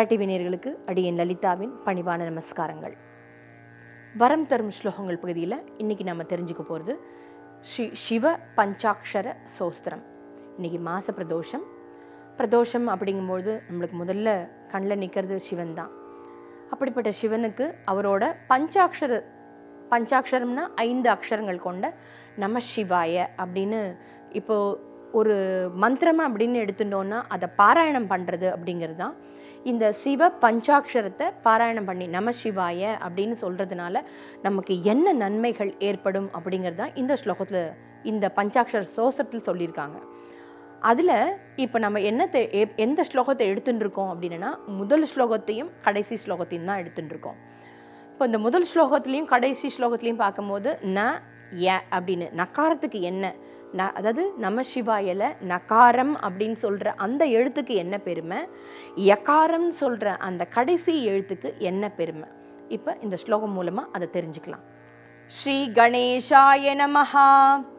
TV நேயர்களுக்கு அடியேன் லலிதாவின் பணிவான நமஸ்காரங்கள் வரம் தரும் ஸ்லோகங்கள் பகுதியில் இன்னைக்கு நம்ம தெரிஞ்சுக்க போகிறது ஸ்ரீ சிவ பஞ்சாக்ஷர சோஸ்திரம் இன்னைக்கு மாச பிரதோஷம் பிரதோஷம் அப்படிங்கும்போது நம்மளுக்கு முதல்ல கண்ணில் நிற்கிறது சிவன் தான் அப்படிப்பட்ட சிவனுக்கு அவரோட பஞ்சாக்ஷர பஞ்சாக்ஷரம்னா ஐந்து அக்ஷரங்கள் கொண்ட நம சிவாய அப்படின்னு இப்போ ஒரு மந்திரம் அப்படின்னு எடுத்துட்டோம்னா அதை பாராயணம் பண்ணுறது அப்படிங்கிறது தான் இந்த சிவ பஞ்சாக்ஷரத்தை பாராயணம் பண்ணி நம சிவாய அப்படின்னு சொல்கிறதுனால நமக்கு என்ன நன்மைகள் ஏற்படும் அப்படிங்கிறது தான் இந்த ஸ்லோகத்தில் இந்த பஞ்சாக்ஷர சோஸ்திரத்தில் சொல்லியிருக்காங்க அதில் இப்போ நம்ம என்னத்தை எ- எந்த ஸ்லோகத்தை எடுத்துட்டு இருக்கோம் அப்படின்னா முதல் ஸ்லோகத்தையும் கடைசி ஸ்லோகத்தையும் தான் எடுத்துட்டு இருக்கோம் இப்போ இந்த முதல் ஸ்லோகத்துலேயும் கடைசி ஸ்லோகத்துலேயும் பார்க்கும்போது ந ய அப்படின்னு நக்காரத்துக்கு என்ன ந அதாவது நம சிவாயில நகாரம் அப்படின்னு சொல்கிற அந்த எழுத்துக்கு என்ன பெருமை யகாரம்னு சொல்கிற அந்த கடைசி எழுத்துக்கு என்ன பெருமை இப்போ இந்த ஸ்லோகம் மூலமாக அதை தெரிஞ்சுக்கலாம் ஸ்ரீ கணேஷாய நமஹா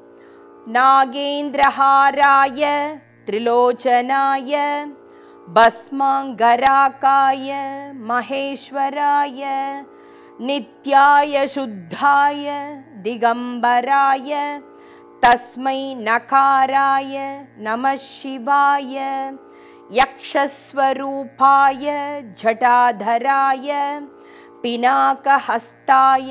नागेन्द्रहाराय त्रिलोचनाय भस्माङ्गराकाय महेश्वराय नित्याय शुद्धाय दिगम्बराय तस्मै नकाराय नमः शिवाय यक्षस्वरूपाय जटाधराय पिनाकहस्ताय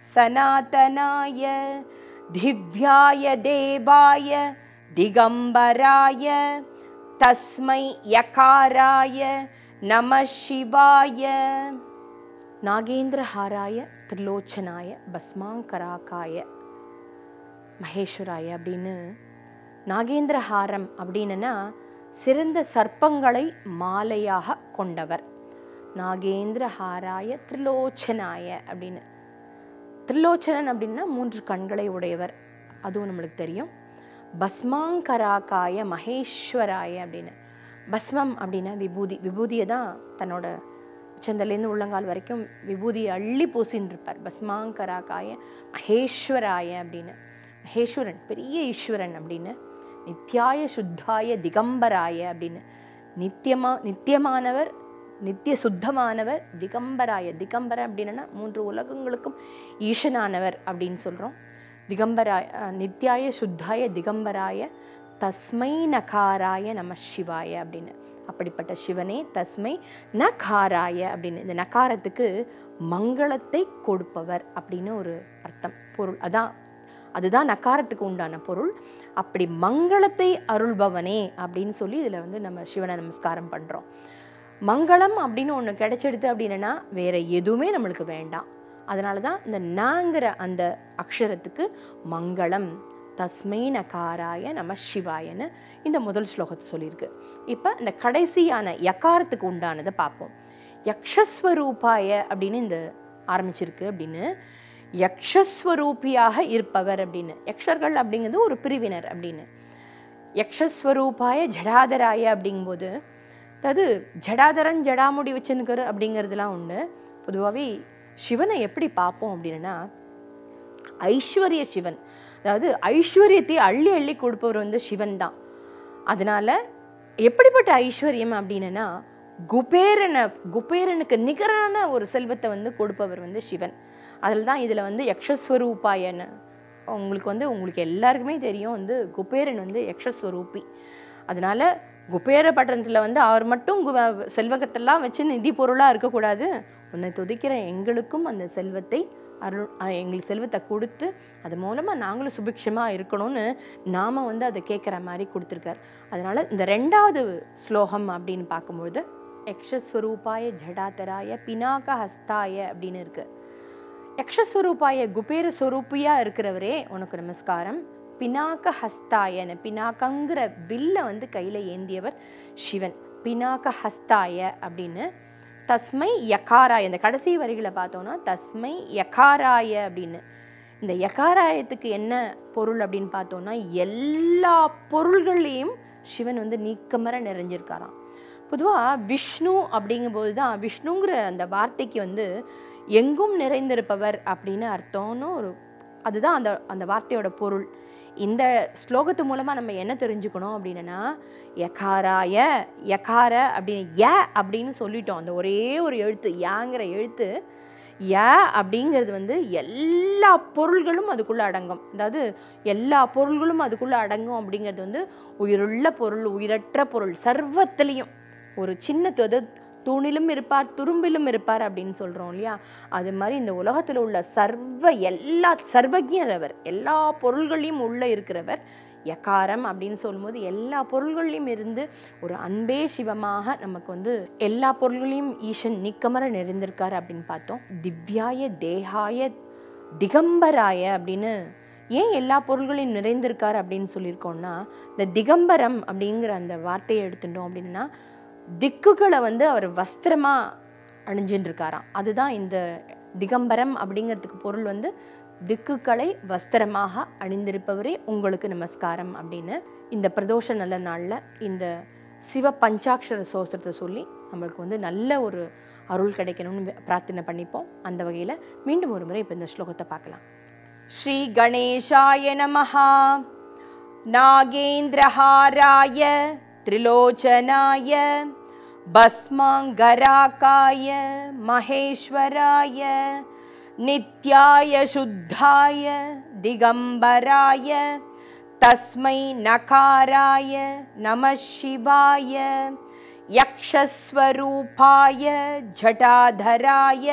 सनातनाय दिव्याय देवाय दिगम्बराय तस्मै यकाराय नमः शिवाय நாகேந்திரஹாராய திரிலோச்சனாய பஸ்மாங்கராக்காய மகேஸ்வராய அப்படின்னு நாகேந்திரஹாரம் அப்படின்னா சிறந்த சர்ப்பங்களை மாலையாக கொண்டவர் நாகேந்திரஹாராய திரிலோச்சனாய அப்படின்னு திரிலோச்சனன் அப்படின்னா மூன்று கண்களை உடையவர் அதுவும் நம்மளுக்கு தெரியும் பஸ்மாங்கராக்காய மகேஸ்வராய அப்படின்னு பஸ்மம் அப்படின்னா விபூதி விபூதியை தான் தன்னோட உச்சந்தலேருந்து உள்ளங்கால் வரைக்கும் விபூதியை அள்ளி பூசின்னு இருப்பார் பஸ்மாங்கராக்காய மகேஸ்வராய அப்படின்னு மகேஸ்வரன் பெரிய ஈஸ்வரன் அப்படின்னு நித்யாய சுத்தாய திகம்பராய அப்படின்னு நித்தியமா நித்தியமானவர் நித்திய சுத்தமானவர் திகம்பராய திகம்பர அப்படின்னா மூன்று உலகங்களுக்கும் ஈசனானவர் அப்படின்னு சொல்கிறோம் திகம்பராய அஹ், நித்யாய சுத்தாய திகம்பராய தஸ்மை நகாராய நம சிவாய அப்படின்னு அப்படிப்பட்ட சிவனே தஸ்மை நகாராய அப்படின்னு இந்த நகாரத்துக்கு மங்களத்தை கொடுப்பவர் அப்படின்னு ஒரு அர்த்தம் பொருள் அதான் அதுதான் நக்காரத்துக்கு உண்டான பொருள் அப்படி மங்களத்தை அருள்பவனே அப்படின்னு சொல்லி இதில் வந்து நம்ம சிவனை நமஸ்காரம் பண்ணுறோம் மங்களம் அப்படின்னு ஒன்று கிடைச்சிடுது அப்படின்னா வேற எதுவுமே நம்மளுக்கு வேண்டாம் அதனால தான் இந்த நாங்கிற அந்த அக்ஷரத்துக்கு மங்களம் தஸ்மை நகாராய நம சிவாயன்னு இந்த முதல் ஸ்லோகத்தை சொல்லியிருக்கு இப்போ இந்த கடைசியான யக்காரத்துக்கு உண்டானதை பார்ப்போம் யக்ஷஸ்வரூபாய அப்படின்னு இந்த ஆரம்பிச்சிருக்கு அப்படின்னு யக்ஷஸ்வரூபியாக இருப்பவர் அப்படின்னு யக்ஷர்கள் அப்படிங்கிறது ஒரு பிரிவினர் அப்படின்னு யக்ஷஸ்வரூபாய ஜடாதராய அப்படிங்கும்போது அதாவது ஜடாதரன் ஜடாமுடி வச்சுன்னுக்கிற அப்படிங்கிறதுலாம் உண்டு பொதுவாகவே சிவனை எப்படி பார்ப்போம் அப்படின்னா ஐஸ்வர்ய சிவன் அதாவது ஐஸ்வர்யத்தை அள்ளி அள்ளி கொடுப்பவர் வந்து சிவன் தான் அதனால எப்படிப்பட்ட ஐஸ்வர்யம் அப்படின்னா குபேரனை குபேரனுக்கு நிகரான ஒரு செல்வத்தை வந்து கொடுப்பவர் வந்து சிவன் அதில் தான் இதில் வந்து யக்ஷஸ்வரூபாயன்னு உங்களுக்கு வந்து உங்களுக்கு எல்லாருக்குமே தெரியும் வந்து குபேரன் வந்து யக்ஷஸ்வரூபி அதனால குபேர பட்டணத்தில் வந்து அவர் மட்டும் கு- செல்வகத்தெல்லாம் வச்சு நிதி பொருளாக இருக்கக்கூடாது உன்னை துதிக்கிற எங்களுக்கும் அந்த செல்வத்தை அருள் அஹ் எங்களுக்கு செல்வத்தை கொடுத்து அது மூலமாக நாங்களும் சுபிக்ஷமாக இருக்கணும்னு நாம வந்து அதை கேட்குற மாதிரி கொடுத்துருக்கார் அதனால இந்த ரெண்டாவது ஸ்லோகம் அப்படின்னு பார்க்கும்பொழுது யக்ஷஸ்வரூபாய ஜடாதராய பினாக ஹஸ்தாய அப்படின்னு இருக்கு யக்ஷஸ்வரூபாய குபேர ஸ்வரூபியா இருக்கிறவரே உனக்கு நமஸ்காரம் பினாக ஹஸ்தாயன பினாக்கங்கிற வில்ல வந்து கையில ஏந்தியவர் சிவன் பினாக ஹஸ்தாய அப்படின்னு தஸ்மை யகாராய இந்த கடைசி வரிகளை பார்த்தோம்னா தஸ்மை யகாராய அப்படின்னு இந்த யகாராயத்துக்கு என்ன பொருள் அப்படின்னு பார்த்தோம்னா எல்லா பொருள்கள்லேயும் சிவன் வந்து நீக்கமர நிறைஞ்சிருக்காராம் பொதுவாக விஷ்ணு அப்படிங்கும்போது தான் விஷ்ணுங்கிற அந்த வார்த்தைக்கு வந்து எங்கும் நிறைந்திருப்பவர் அப்படின்னு அர்த்தம்னு ஒரு அதுதான் அந்த அந்த வார்த்தையோட பொருள் இந்த ஸ்லோகத்து மூலமாக நம்ம என்ன தெரிஞ்சுக்கணும் அப்படின்னா யகாராய யகார அப்படின்னு ய அப்படின்னு சொல்லிட்டோம் அந்த ஒரே ஒரு எழுத்து யாங்கிற எழுத்து ய அப்படிங்கிறது வந்து எல்லா பொருள்களும் அதுக்குள்ளே அடங்கும் அதாவது எல்லா பொருள்களும் அதுக்குள்ளே அடங்கும் அப்படிங்கிறது வந்து உயிருள்ள பொருள் உயிரற்ற பொருள் சர்வத்திலையும் ஒரு சின்ன தொத தூணிலும் இருப்பார் துரும்பிலும் இருப்பார் அப்படின்னு சொல்கிறோம் இல்லையா அது மாதிரி இந்த உலகத்தில் உள்ள சர்வ எல்லா சர்வஜர் அவர் எல்லா பொருள்களையும் உள்ளே இருக்கிறவர் யகாரம் அப்படின்னு சொல்லும்போது எல்லா பொருள்கள்லையும் இருந்து ஒரு அன்பே சிவமாக நமக்கு வந்து எல்லா பொருள்களையும் ஈசன் நிக்கமர நிறைந்திருக்காரு அப்படின்னு பார்த்தோம் திவ்யாய தேகாய திகம்பராய அப்படின்னு ஏன் எல்லா பொருள்களையும் நிறைந்திருக்காரு அப்படின்னு சொல்லியிருக்கோம்னா இந்த திகம்பரம் அப்படிங்கிற அந்த வார்த்தையை எடுத்துட்டோம் அப்படின்னா திக்குகளை வந்து அவர் வஸ்திரமா அணிஞ்சுட்டு இருக்காராம் அதுதான் இந்த திகம்பரம் அப்படிங்கிறதுக்கு பொருள் வந்து திக்குகளை வஸ்திரமாக அணிந்திருப்பவரே உங்களுக்கு நமஸ்காரம் அப்படின்னு இந்த பிரதோஷ நல்ல நாளில் இந்த சிவ பஞ்சாட்சர சோஸ்திரத்தை சொல்லி நம்மளுக்கு வந்து நல்ல ஒரு அருள் கிடைக்கணும்னு பிரார்த்தனை பண்ணிப்போம் அந்த வகையில் மீண்டும் ஒரு முறை இப்போ இந்த ஸ்லோகத்தை பார்க்கலாம் ஸ்ரீ கணேஷாய நமஹா नागेन्द्रहाराय त्रिलोचनाय भस्माङ्गराकाय महेश्वराय नित्याय शुद्धाय दिगम्बराय तस्मै नकाराय नमः शिवाय यक्षस्वरूपाय जटाधराय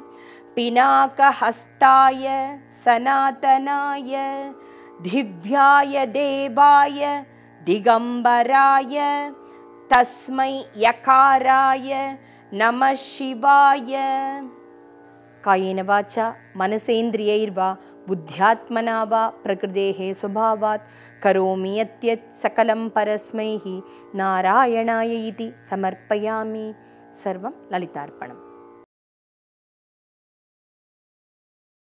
पिनाकहस्ताय सनातनाय दिव्याय देवाय दिगम्बराय तस्मै यकाराय नमः शिवाय कायेन वाचा मनसेन्द्रियैर्वा बुद्ध्यात्मना वा प्रकृतेः स्वभावात् करोमि यत्यत् सकलं परस्मै नारायणाय इति समर्पयामि सर्वं ललितार्पणम्